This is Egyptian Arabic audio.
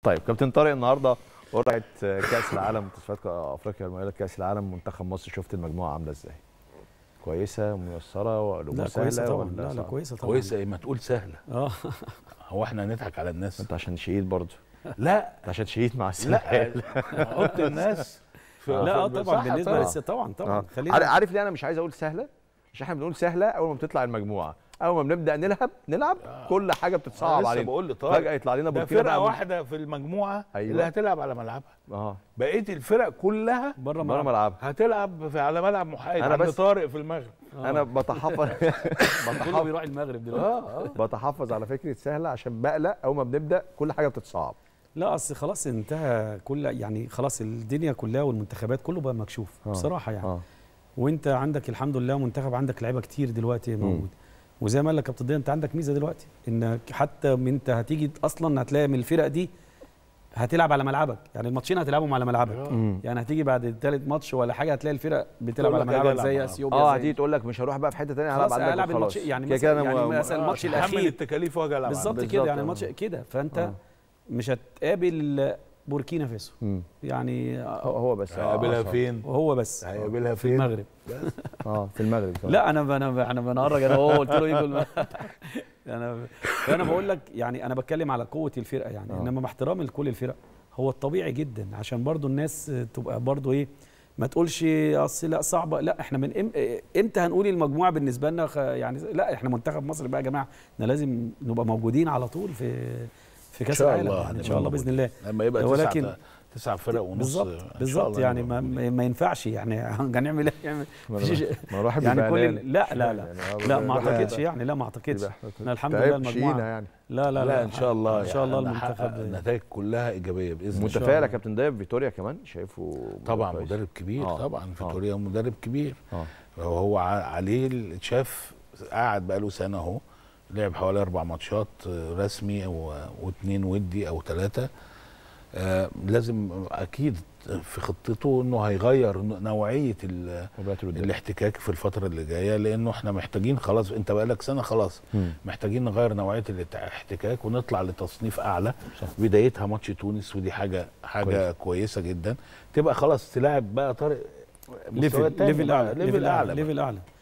طيب كابتن طارق النهارده قرعه كاس العالم تصفيات افريقيا المؤهله كاس العالم منتخب مصر شفت المجموعه عامله ازاي كويسه ميسره ولا لا سهله كويسه طبعا ولا لا لا صعبة؟ كويسه طبعا كويسه ايه ما تقول سهله اه هو احنا هنضحك على الناس انت عشان شهيد برضه لا انت عشان شهيد مع لا السنغال حط الناس في لا اه في- طبعا صح بالنسبه طبعا. لسه طبعا طبعا آه. عارف- خلينا عارف ليه انا مش عايز اقول سهله عشان احنا بنقول سهله اول ما بتطلع المجموعه اول ما بنبدا نلعب نلعب كل حاجه أنا بتصعب لسه علينا بقول لطارق فجاه يطلع لنا ده بوركينا فرقه بقى واحده في المجموعه أيوة. اللي هتلعب على ملعبها اه بقيه الفرق كلها بره بره ملعب ملعبها هتلعب في على ملعب محايد أنا عند بس- طارق في المغرب انا بتحفظ كله بتحفظ بيروح المغرب دلوقتي اه اه بتحفظ على فكره سهله عشان بقلق اول ما بنبدا كل حاجه بتتصعب لا اصل خلاص انتهى كل يعني خلاص الدنيا كلها والمنتخبات كله بقى مكشوف آه. بصراحه يعني اه وانت عندك الحمد لله منتخب عندك لعيبه كتير دلوقتي موجود وزي ما قال لك كابتن ضياء انت عندك ميزه دلوقتي انك حتى من انت هتيجي اصلا هتلاقي من الفرق دي هتلعب على ملعبك يعني الماتشين هتلعبهم على ملعبك مم. يعني هتيجي بعد الثالث ماتش ولا حاجه هتلاقي الفرق بتلعب تقول على لك أجي ملعبك ألعب زي معاهم. اثيوبيا اه زي- هتيجي تقول لك مش هروح بقى في حته ثانيه هلعب خلاص عندك العب الماتش وخلاص. يعني كده مثلا كده يعني أنا م- مثلا الماتش حمل الاخير التكاليف واجي العب بالظبط بالظبط، كده يعني آه. الماتش كده فانت آه. مش هتقابل بوركينا فاسو مم. يعني هو هو بس آه، هيقابلها آه، فين؟ وهو بس هيقابلها في فين؟ المغرب اه في المغرب كمان. لا انا انا انا بنهرج انا هو قلت له يجوا الم- انا فانا بقول لك يعني انا بتكلم على قوه الفرقه يعني آه. انما مع احترامي لكل الفرق هو الطبيعي جدا عشان برضو الناس تبقى برضو ايه ما تقولش اصل لا صعبه لا احنا من إم... امتى هنقول المجموعه بالنسبه لنا خ... يعني لا احنا منتخب مصر بقى يا جماعه احنا لازم نبقى موجودين على طول في في كاس شاء العالم الله يعني ان هنبقى شاء الله باذن الله لما يبقى ولكن- تسعة تسع فرق ونص بالظبط إن شاء بالظبط الله يعني نبقى ما, موجودين. ما ينفعش يعني هنعمل ايه يعني ما مفيش- أنا- ما الواحد يعني بيبقى كل قلقان. ال- لا لا لا يعني هو لا ما الواحد اعتقدش بيبقى- يعني لا ما اعتقدش بيبقى- احنا الحمد تعبت لله شقينا المجموعه يعني لا لا لا ان شاء الله ان شاء الله يعني هنحقق المنتخب النتائج كلها ايجابيه باذن الله متفائل يا كابتن ضياء فيتوريا كمان شايفه طبعا كويس. مدرب كبير آه. طبعا آه. فيتوريا مدرب كبير اه هو ع- عليه ال- شاف قعد بقاله سنه اهو لعب حوالي اربع ماتشات آه، رسمي و- واثنين ودي او ثلاثه آه لازم اكيد في خطته انه هيغير ن- نوعيه ال- وبقت له الدنيا. الاحتكاك في الفتره اللي جايه لانه احنا محتاجين خلاص انت بقالك سنه خلاص مم. محتاجين نغير نوعيه الاحتكاك ونطلع لتصنيف اعلى صح. بدايتها ماتش تونس ودي حاجه حاجه كويس. كويس. كويسه جدا تبقى خلاص تلاعب بقى طارق ليفل مستوى تاني ليفل بقى، اعلى ليفل اعلى بقى. ليفل اعلى